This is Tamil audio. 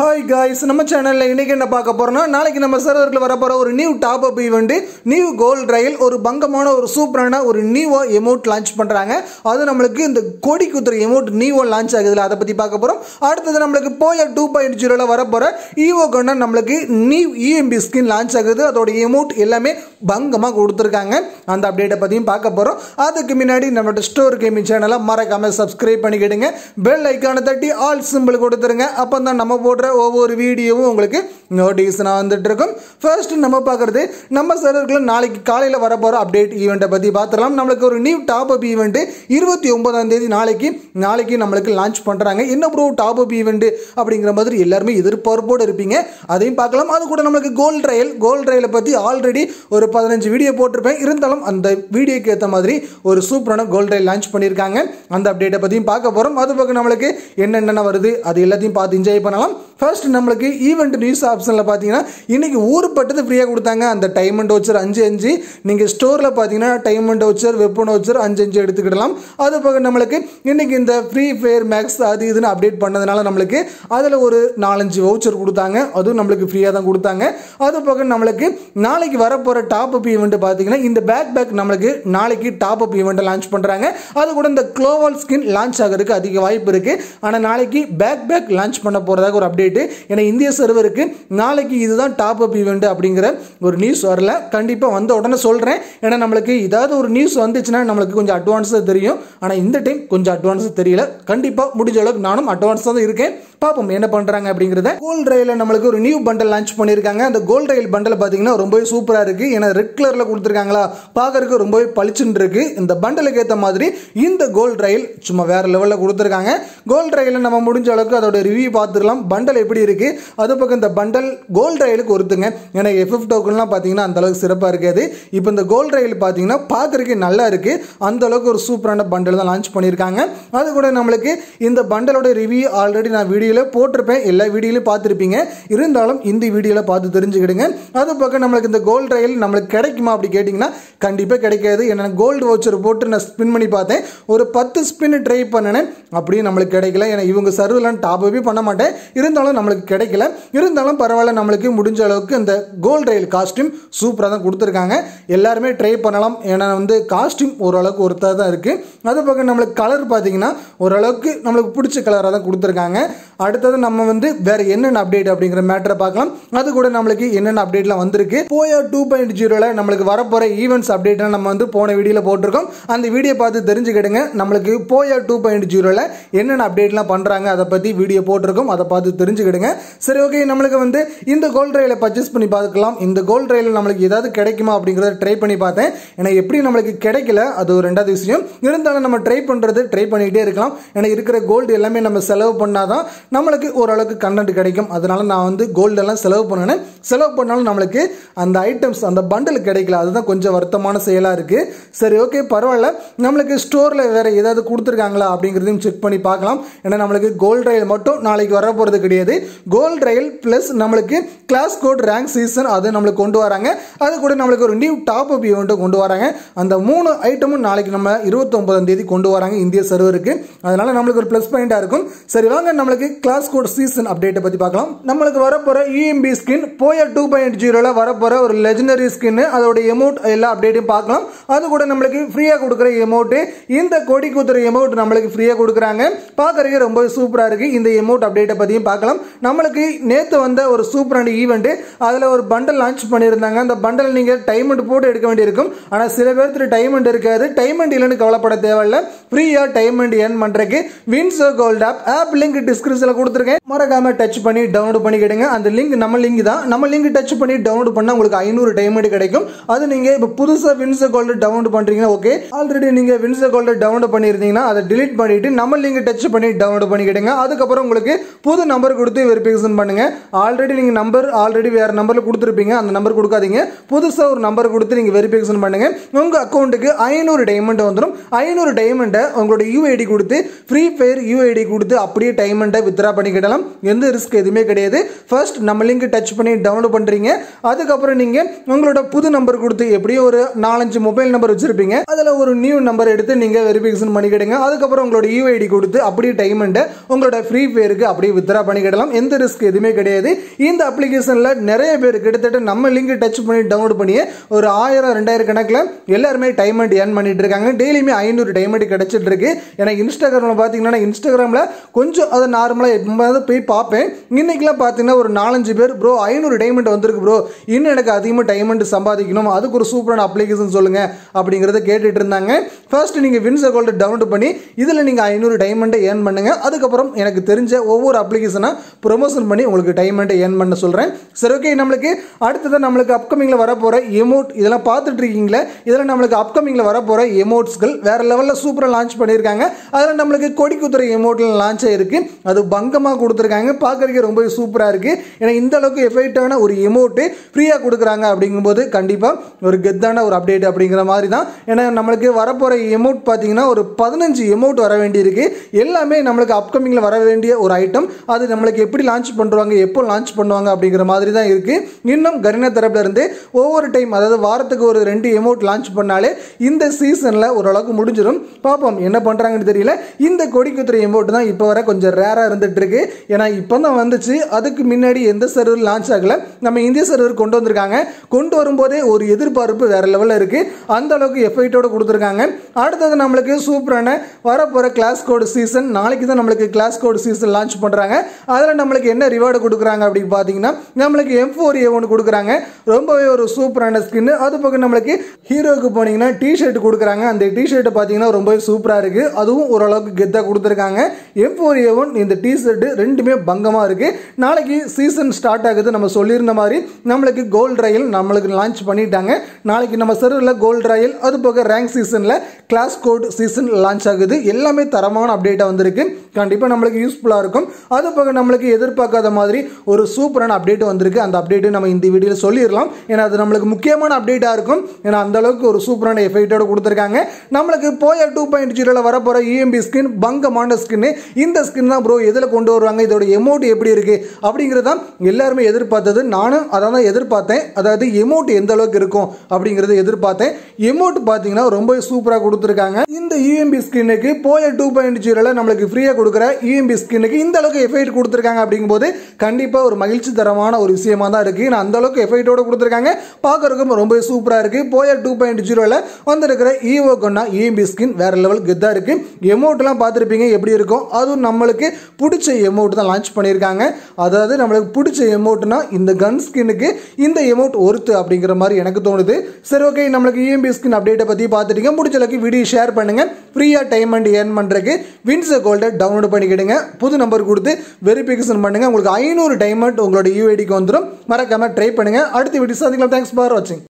ஹாய் காய்ஸ் நம்ம சேனலில் இன்னைக்கு என்ன பார்க்க போறோம்னா நாளைக்கு நம்ம சர்வரில் வரப்போற ஒரு new top up event new gold royale ஒரு பங்கமான ஒரு சூப்பரான ஒரு நியூவோ எமௌண்ட் லான்ச் பண்றாங்க அது நம்மளுக்கு இந்த கொடி குத்துற எமௌண்ட் நியூவோ லான்ச் ஆகுதுல அதை பத்தி பார்க்க போறோம் அடுத்தது நம்மளுக்கு போய டூ பாயிண்ட் ஜீரோல வரப்போற ஈவோ கொண்ட நம்மளுக்கு நியூ இஎம்பி ஸ்கின் லான்ச் ஆகுது அதோட எமௌண்ட் எல்லாமே பங்கமாக கொடுத்துருக்காங்க அந்த அப்டேட்டை பற்றியும் பார்க்க போகிறோம் அதுக்கு முன்னாடி நம்மளோட ஸ்டோர் கேமிங் சேனலை மறக்காம சப்ஸ்கிரைப் பண்ணிக்கிடுங்க பெல் ஐக்கானை தட்டி ஆல் சிம்பிள் கொடுத்துருங்க அப்போ தான் நம்ம போடுற ஒவ்வொரு வீடியோவும் உங்களுக்கு நோட்டிஃபிகேஷனாக வந்துட்டு இருக்கும் ஃபர்ஸ்ட் நம்ம பார்க்குறது நம்ம சர்வர்களை நாளைக்கு காலையில் வரப்போகிற அப்டேட் ஈவெண்ட்டை பற்றி பார்த்துடலாம் நம்மளுக்கு ஒரு நியூ டாப் அப் ஈவெண்ட்டு இருபத்தி ஒன்பதாம் தேதி நாளைக்கு நாளைக்கு நம்மளுக்கு லான்ச் பண்ணுறாங்க என்ன ப்ரோ டாப் அப் ஈவெண்ட் அப்படிங்கிற மாதிரி எல்லாருமே எதிர்பார்ப்போடு இருப்பீங்க அதையும் பார்க்கலாம் அது கூட நம்மளுக்கு கோல்ட் ரயில் கோல்ட் ரயிலை பற்றி ஆல்ரெடி ஒரு பதினஞ்சு வீடியோ போட்டிருப்பேன் இருந்தாலும் அந்த வீடியோக்கு ஏற்ற மாதிரி ஒரு சூப்பரான கோல்ட் ரயில் லான்ச் பண்ணியிருக்காங்க அந்த அப்டேட்டை பற்றியும் பார்க்க போகிறோம் அது பக்கம் நம்மளுக்கு என்னென்ன வருது அது எல்லாத்தையும் பார்த்து என்ஜாய் பண்ணலாம் ஃபர்ஸ்ட் நம்மளுக்கு ஈவெண்ட் நியூஸ் ஆப்ஷனில் பார்த்தீங்கன்னா இன்னைக்கு ஊருப்பட்டது ஃப்ரீயாக கொடுத்தாங்க அந்த டைம் அண்ட் வச்சர் அஞ்சு அஞ்சு நீங்கள் ஸ்டோரில் பார்த்தீங்கன்னா diamond voucher weapon voucher அஞ்சு அஞ்சு எடுத்துக்கிடலாம் அது பக்கம் நம்மளுக்கு இன்னைக்கு இந்த ஃப்ரீ ஃபயர் மேக்ஸ் அது இதுன்னு அப்டேட் பண்ணதுனால நம்மளுக்கு அதில் ஒரு நாலஞ்சு வவுச்சர் கொடுத்தாங்க அதுவும் நம்மளுக்கு ஃப்ரீயாக தான் கொடுத்தாங்க அது பக்கம் நம்மளுக்கு நாளைக்கு வரப்போகிற டாப் அப் ஈவெண்ட் பார்த்தீங்கன்னா இந்த பேக் பேக் நம்மளுக்கு நாளைக்கு டாப் அப் ஈவெண்ட்டை லான்ச் பண்ணுறாங்க அது கூட இந்த க்ளோவல் ஸ்கின் லான்ச் ஆகிறதுக்கு அதிக வாய்ப்பு இருக்குது ஆனால் நாளைக்கு பேக் பேக் லான்ச் பண்ண போகிறதாக ஒரு அப்டேட்டு ஏன்னா இந்திய சர்வருக்கு நாளைக்கு இதுதான் டாப் அப் ஈவெண்ட் அப்படிங்கிற ஒரு நியூஸ் வரல கண்டிப்பாக வந்த உடனே சொல்கிறேன் ஏன்னா நம்மளுக்கு ஏதாவது ஒரு நியூஸ் வந்துச்சுன்னா நம்மளுக்கு கொஞ்சம் அட்வான்ஸாக தெரியும் ஆனால் இந்த டைம் கொஞ்சம் அட்வான்ஸாக தெரியல கண்டிப்பாக முடிஞ்ச அளவுக்கு நானும் அட்வான்ஸாக தான் இருக்கேன் பார்ப்போம் என்ன பண்ணுறாங்க அப்படிங்கிறத கோல்ட் ரயிலில் நம்மளுக்கு ஒரு நியூ பண்டல் லான்ச் பண்ணியிருக்காங்க அந்த கோல்ட் ரயில் பண்டல் பார்த்தீங்கன்னா ரொம்பவே சூப்பராக இருக்குது ஏன்னா ரெட் கலரில் கொடுத்துருக்காங்களா பார்க்கறதுக்கு ரொம்பவே பளிச்சுன்னு இருக்கு இந்த பண்டலுக்கு ஏற்ற மாதிரி இந்த கோல்ட் ரயில் சும்மா வேற லெவலில் கொடுத்துருக்காங்க கோல்ட் ரயிலில் நம்ம முடிஞ்ச அளவுக்கு அதோட ரிவ்யூ பார்த்துக்கலாம் பண்டல் எப்படி இருக்கு அது பக்கம் இந்த பண்டல் கோல்ட் ரயிலுக்கு ஒருத்துங்க ஏன்னா எஃப்எஃப் டோக்கன்லாம் பார்த்தீங்கன்னா அந்த அளவுக்கு சிறப்பாக இருக்காது இப்போ இந்த கோல்ட் ரயில் பார்த்தீங்கன்னா பார்க்கறதுக்கு நல்லா இருக்கு அந்த அளவுக்கு ஒரு சூப்பரான பண்டல் தான் லான்ச் பண்ணியிருக்காங்க அது கூட நம்மளுக்கு இந்த பண்டலோட ரிவ்யூ ஆல்ரெடி நான் வீடியோவில் போட்டிருப்பேன் எல்லா வீடியோலையும் பார்த்துருப்பீங்க இருந்தாலும் இந்த வீடியோவில் பார்த்து தெரிஞ்சுக்கிடுங்க அது பக்கம் நம்மளுக்கு இந்த கோல்ட் ரயில் நம்மளுக்கு கிடைக்குமா அப்படி கேட்டிங்கன்னா கண்டிப்பாக கிடைக்காது ஏன்னா கோல்டு வவுச்சர் போட்டு நான் ஸ்பின் பண்ணி பார்த்தேன் ஒரு பத்து ஸ்பின் ட்ரை பண்ணினேன் அப்படியே நம்மளுக்கு கிடைக்கல ஏன்னா இவங்க சர்வெலாம் டாப்பவே பண்ண மாட்டேன் இருந்தாலும் நம்மளுக்கு கிடைக்கல இருந்தாலும் பரவாயில்ல நம்மளுக்கு முடிஞ்ச அளவுக்கு இந்த கோல்ட் ரயில் காஸ்டியூம் சூப்பராக தான் கொடுத்துருக்காங்க எல்லாருமே ட்ரை பண்ணலாம் ஏன்னா வந்து காஸ்டியூம் ஓரளவுக்கு ஒருத்தர் தான் இருக்குது அது பக்கம் நம்மளுக்கு கலர் பார்த்தீங்கன்னா ஓரளவுக்கு நம்மளுக்கு பிடிச்ச கலராக தான் கொடுத்துருக்காங்க அடுத்தது நம்ம வந்து வேற என்னென்ன அப்டேட் அப்படிங்கிற மேட்டரை பார்க்கலாம் அது கூட நம்மளுக்கு என்னென்ன அப்டேட்லாம் வந்திருக்கு போயா டூ பாயிண்ட் ஜீரோவில் நம்மளுக்கு வரப்போகிற ஈவெண்ட்ஸ் அப்டேட்டை நம்ம வந்து போன வீடியோவில் போட்டிருக்கோம் அந்த வீடியோ பார்த்து தெரிஞ்சுக்கிடுங்க நம்மளுக்கு போயா டூ பாயிண்ட் ஜீரோவில் என்னென்ன அப்டேட்லாம் பண்ணுறாங்க அதை பற்றி வீடியோ போட்டிருக்கோம் அதை பார்த்து தெரிஞ்சுக்கிடுங்க சரி ஓகே நம்மளுக்கு வந்து இந்த கோல்ட் ரயிலை பர்ச்சேஸ் பண்ணி பார்க்கலாம் இந்த கோல்ட் ரயில் நம்மளுக்கு ஏதாவது கிடைக்குமா அப்படிங்கிறத ட்ரை பண்ணி பார்த்தேன் ஏன்னா எப்படி நம்மளுக்கு கிடைக்கல அது ஒரு ரெண்டாவது விஷயம் இருந்தாலும் நம்ம ட்ரை பண்ணுறது ட்ரை பண்ணிக்கிட்டே இருக்கலாம் ஏன்னா இருக்கிற கோல்டு எல்லாமே நம்ம செலவு பண்ணாதான் நம்மளுக்கு ஓரளவுக்கு கண்டென்ட் கிடைக்கும் அதனால நான் வந்து கோல்டு எல்லாம் செலவு பண்ணினேன் செலவு பண்ணாலும் நம்மளுக்கு அந்த ஐட்டம்ஸ் அந்த பண்டல் கிடைக்கல அதுதான் கொஞ்சம் வருத்தமான செயலாக இருக்குது சரி ஓகே பரவாயில்ல நம்மளுக்கு ஸ்டோரில் வேறு ஏதாவது கொடுத்துருக்காங்களா அப்படிங்கிறதையும் செக் பண்ணி பார்க்கலாம் ஏன்னா நம்மளுக்கு கோல்ட் ரயில் மட்டும் நாளைக்கு வர போகிறது கிடையாது கோல்ட் ரயில் ப்ளஸ் நம்மளுக்கு கிளாஸ் கோட் ரேங்க் சீசன் அது நம்மளுக்கு கொண்டு வராங்க அது கூட நம்மளுக்கு ஒரு நியூ டாப் அப் ஈவெண்ட்டும் கொண்டு வராங்க அந்த மூணு ஐட்டமும் நாளைக்கு நம்ம இருபத்தொன்பதாம் தேதி கொண்டு வராங்க இந்திய சர்வருக்கு அதனால நம்மளுக்கு ஒரு ப்ளஸ் பாயிண்டாக இருக்கும் சரி வாங்க நம்மளுக்கு கிளாஸ் கோட் சீசன் அப்டேட்டை பற்றி பார்க்கலாம் நம்மளுக்கு வரப்போகிற யூஎம்பி ஸ்கின் போய டூ பாயிண்ட் ஜீரோவில் வரப்போகிற ஒரு லெஜனரி ஸ்கின் அதோட எமௌண்ட் எல்லா அப்டேட்டையும் பார்க்கலாம் அது கூட நம்மளுக்கு ஃப்ரீயாக கொடுக்குற எமௌண்ட்டு இந்த கொடி குத்துற எமௌண்ட் நம்மளுக்கு ஃப்ரீயாக கொடுக்குறாங்க பார்க்கறதுக்கு ரொம்ப சூப்பராக இருக்குது இந்த எமௌண்ட் அப்டேட்டை பற்றியும் பார்க்கலாம் நம்மளுக்கு நேற்று வந்த ஒரு சூப்பரான ஈவெண்ட்டு அதில் ஒரு பண்டல் லான்ச் பண்ணியிருந்தாங்க அந்த பண்டல் நீங்கள் டைமண்ட் போட்டு எடுக்க வேண்டியிருக்கும் ஆனால் சில பேர்த்து டைமண்ட் இருக்காது டைமண்ட் இல்லைன்னு கவலைப்பட தேவையில்ல ஃப்ரீயாக டைமண்ட் ஏர்ன் பண்ணுறதுக்கு WinZO gold app app link டிஸ்கிரிப்ஷனில் கொடுத்துருக்கேன் மறக்காம டச் பண்ணி டவுன்லோட் பண்ணிக்கிடுங்க அந்த லிங்க் நம்ம லிங்க் தான் நம்ம லிங்க் டச் பண்ணி டவுன்லோட் பண்ணால் உங்களுக்கு ஐநூறு டைமண்ட் கிடைக்கும் அது நீங்கள் இப்போ புதுசாக வின்சோ கோல்டு டவுன்லோட் பண்ணுறீங்கன்னா ஓகே ஆல்ரெடி நீங்கள் வின்சோ கோல்டு டவுன்லோட் பண்ணியிருந்தீங்கன்னா அதை டிலீட் பண்ணிட்டு நம்ம லிங்க் டச் பண்ணி டவுன்லோட் பண்ணிக்கிடுங்க அதுக்கப்புறம் உங்களுக்கு புது நம்பர் கொடுத்து வெரிஃபிகேஷன் பண்ணுங்க ஆல்ரெடி நீங்கள் நம்பர் ஆல்ரெடி வேறு நம்பரில் கொடுத்துருப்பீங்க அந்த நம்பர் கொடுக்காதீங்க புதுசாக ஒரு நம்பர் கொடுத்து நீங்கள் வெரிஃபிகேஷன் பண்ணுங்க உங்கள் அக்கௌண்ட்டுக்கு ஐநூறு டைமண்ட் வந்துடும் ஐநூறு டைமண்டை உங்களோட யூஐடி கொடுத்து ஃப்ரீ ஃபயர் யூஐடி கொடுத்து அப்படியே டைமண்டை வித்ரா பண்ணிக்கிடலாம் எந்த ரிஸ்க் எதுவுமே கிடையாது ஃபர்ஸ்ட் நம்ம லிங்க் டச் பண்ணி டவுன்லோட் பண்ணுறீங்க அதுக்கப்புறம் நீங்கள் உங்களோட புது நம்பர் கொடுத்து எப்படியும் ஒரு நாலஞ்சு மொபைல் நம்பர் வச்சுருப்பீங்க அதில் ஒரு நியூ நம்பர் எடுத்து நீங்கள் வெரிஃபிகேஷன் பண்ணிக்கிடுங்க அதுக்கப்புறம் உங்களோட யூஐடி கொடுத்து அப்படியே டைமண்டை உங்களோட ஃப்ரீ ஃபயருக்கு அப்படியே வித்ரா பண்ணிக்கிடலாம் எந்த ரிஸ்க் எதுவுமே கிடையாது இந்த அப்ளிகேஷனில் நிறைய பேர் கிட்டத்தட்ட நம்ம லிங்க் டச் பண்ணி டவுன்லோட் பண்ணி ஒரு ஆயிரம் ரெண்டாயிரம் கணக்கில் எல்லாருமே டைமண்ட் ஏர்ன் பண்ணிட்டு இருக்காங்க டெய்லியுமே ஐநூறு டைமண்ட் கிடைச்சிட்டு இருக்கு எனக்கு இன்ஸ்டாகிராமில் பார்த்தீங்கன்னா இன்ஸ்டாகிராமில் கொஞ்சம் அதை நார்மலாக எப்போது போய் பார்ப்பேன் இன்னைக்கெல்லாம் பார்த்தீங்கன்னா ஒரு நாலஞ்சு பேர் ப்ரோ ஐநூறு டைமண்ட் வந்திருக்கு ப்ரோ இன்னும் எனக்கு அதிகமாக டைமண்ட் சம்பாதிக்கணும் அதுக்கு ஒரு சூப்பரான அப்ளிகேஷன் சொல்லுங்க அப்படிங்கிறத கேட்டுட்டு இருந்தாங்க ஃபர்ஸ்ட் நீங்கள் வின்ஸ் அக்கௌண்ட் டவுன்லோட் பண்ணி இதில் நீங்கள் ஐநூறு டைமண்டை ஏர்ன் பண்ணுங்க அதுக்கப்புறம் எனக்கு தெரிஞ்ச ஒவ்வொரு அப்ளிகேஷனாக ப்ரொமோஷன் பண்ணி உங்களுக்கு டைமண்டை ஏர்ன் பண்ண சொல்கிறேன் சரி ஓகே நம்மளுக்கு அடுத்ததான் நம்மளுக்கு அப்கமிங்கில் வரப்போகிற எமோட் இதெல்லாம் பார்த்துட்டு இருக்கீங்களே இதில் நம்மளுக்கு அப்கமிங்கில் வரப்போகிற எமோட்ஸ்கள் வேறு லெவலில் சூப்பராக லான்ச் பண்ணியிருக்காங்க அதில் நம்மளுக்கு கொடி குதிரை எமோட்டில் லான்ச் ஆயிருக்கு அது பங்கமாக கொடுத்துருக்காங்க பார்க்கறதுக்கு ரொம்ப சூப்பராக இருக்குது ஏன்னா இந்த அளவுக்கு எஃபெக்டான ஒரு எமோட்டு ஃப்ரீயாக கொடுக்குறாங்க அப்படிங்கும்போது கண்டிப்பாக ஒரு கெத்தான ஒரு அப்டேட் அப்படிங்கிற மாதிரி தான் ஏன்னா நம்மளுக்கு வரப்போகிற எமௌண்ட் பார்த்தீங்கன்னா ஒரு பதினஞ்சு எமௌண்ட் வர வேண்டியிருக்கு எல்லாமே நம்மளுக்கு அப்கமிங்கில் வர வேண்டிய ஒரு ஐட்டம் அது நம்மளுக்கு எப்படி லான்ச் பண்ணுவாங்க எப்போ லான்ச் பண்ணுவாங்க அப்படிங்கிற மாதிரி தான் இருக்குது இன்னும் கரினா தரப்புல இருந்து ஒவ்வொரு டைம் அதாவது வாரத்துக்கு ஒரு ரெண்டு எமௌண்ட் லான்ச் பண்ணாலே இந்த சீசனில் ஓரளவுக்கு முடிஞ்சிடும் பார்ப்போம் என்ன பண்ணுறாங்கன்னு தெரியல இந்த கொடி குத்துற எமௌண்ட் தான் இப்போ வர கொஞ்சம் ரேராக இருந்துட்டு இருக்கு ஏன்னா இப்போ தான் வந்துச்சு அதுக்கு முன்னாடி எந்த சர்வர் லான்ச் ஆகல நம்ம இந்திய சர்வர் கொண்டு வந்திருக்காங்க கொண்டு வரும்போதே ஒரு எதிர்பார்ப்பு வேற லெவலில் இருக்கு அந்த அளவுக்கு எஃபெக்டோட கொடுத்துருக்காங்க அடுத்தது நம்மளுக்கு சூப்பரான வரப்போகிற கிளாஸ் கோடு சீசன் நாளைக்கு தான் நம்மளுக்கு கிளாஸ் கோடு சீசன் லான்ச் பண்ணுறாங்க அதில் நம்மளுக்கு என்ன ரிவார்டு கொடுக்குறாங்க அப்படின்னு பார்த்தீங்கன்னா நம்மளுக்கு எம் ஃபோர் ஏ ஒன்று கொடுக்குறாங்க ரொம்பவே ஒரு சூப்பரான ஸ்கின் அது பக்கம் நம்மளுக்கு ஹீரோவுக்கு போனீங்கன்னா டிஷர்ட் கொடுக்குறாங்க அந்த டிஷர்ட்டை பார்த்தீங்கன்னா ரொம்பவே சூப்பராக இருக்குது அதுவும் ஓரளவுக்கு கெத்தாக கொடுத்துருக்காங்க எம் ஃபோர் ஏ ஒன் இந்த டிஷர்ட் ரெண்டுமே பங்கமாக இருக்குது நாளைக்கு சீசன் ஸ்டார்ட் ஆகுது நம்ம சொல்லியிருந்த மாதிரி நம்மளுக்கு கோல்ட் ரயில் நம்மளுக்கு லான்ச் பண்ணிட்டாங்க நாளைக்கு நம்ம சர்வரில் கோல்ட் ரயில் அது போக ரேங்க் சீசனில் கிளாஸ் கோட் சீசன் லான்ச் ஆகுது எல்லாமே தரமான அப்டேட்டாக வந்திருக்கு கண்டிப்பாக நம்மளுக்கு யூஸ்ஃபுல்லாக இருக்கும் அது போக நம்மளுக்கு எதிர்பார்க்காத மாதிரி ஒரு சூப்பரான அப்டேட் வந்திருக்கு அந்த அப்டேட்டு நம்ம இந்த வீடியோவில் சொல்லிடலாம் ஏன்னா அது நம்மளுக்கு முக்கியமான அப்டேட்டாக இருக்கும் ஏன்னா அந்த அளவுக்கு ஒரு சூப்பரான எஃபெக்டோட கொடுத்துருக்காங்க நம்மளுக்கு போய டூ பாயிண்ட் ஜீரோவில் வரப்போகிற இஎம்பி ஸ்கின் பங்கமான ஸ்கின் இந்த ஸ்கின் தான் ப்ரோ எதில் கொண்டு வருவாங்க இதோட எமௌண்ட் எப்படி இருக்கு அப்படிங்கிறது தான் எல்லாருமே எதிர்பார்த்தது நானும் அதான் தான் எதிர்பார்த்தேன் அதாவது எமௌண்ட் எந்த அளவுக்கு இருக்கும் அப்படிங்கிறத எதிர்பார்த்தேன் எமௌண்ட் பார்த்தீங்கன்னா ரொம்ப சூப்பராக கொடுத்துருக்காங்க இந்த யூஎம்பி ஸ்கின்னுக்கு போய டூ பாயிண்ட் ஜீரோவில் நம்மளுக்கு ஃப்ரீயாக கொடுக்குற யூஎம்பி ஸ்கின்னுக்கு இந்த அளவுக்கு எஃபெக்ட் கொடுத்துருக்காங்க அப்படிங்கும்போது கண்டிப்பாக ஒரு மகிழ்ச்சி தரமான ஒரு விஷயமா தான் இருக்குது நான் அந்த அளவுக்கு எஃபெக்டோட கொடுத்துருக்காங்க பார்க்கறதுக்கும் ரொம்ப சூப்பராக இருக்குது போய டூ பாயிண்ட் ஜீரோவில் வந்திருக்கிற ஈவோ கொண்டா இஎம்பி ஸ்கின் வேற லெவல் கெத்தாக இருக்குது எமௌண்ட்லாம் பார்த்துருப்பீங்க எப்படி இருக்கும் அதுவும் நம்மளுக்கு பிடிச்ச எமௌண்ட் தான் லான்ச் பண்ணியிருக்காங்க அதாவது நம்மளுக்கு பிடிச்ச எமௌண்ட்னா இந்த கன் ஸ்கின்னுக்கு இந்த எமௌண்ட் ஒருத்து அப்படிங்கிற மாதிரி எனக்கு தோணுது சரி ஓகே நம்மளுக்கு இஎம்பி ஸ்கின் அப்டேட்டை பற்றி பார்த்துட்டீங்க முடிஞ்ச அளவுக்கு வீடியோ ஷேர் பண்ணுங்கள் ஃப்ரீயாக டைம் அண்ட் ஏர்ன் பண்ணுறதுக்கு வின்ஸ் கோல்டை டவுன்லோட் பண்ணிக்கிடுங்க புது நம்பர் கொடுத்து வெரிஃபிகேஷன் பண்ணுங்கள் உங்களுக்கு ஐநூறு டைமண்ட் உங்களோட யூஐடிக்கு வந்துடும் மறக்காமல் ட்ரை பண்ணுங்கள் அடுத்த வீடியோ சந்திக்கலாம் தேங்க்ஸ் ஃபார் வாட்சிங்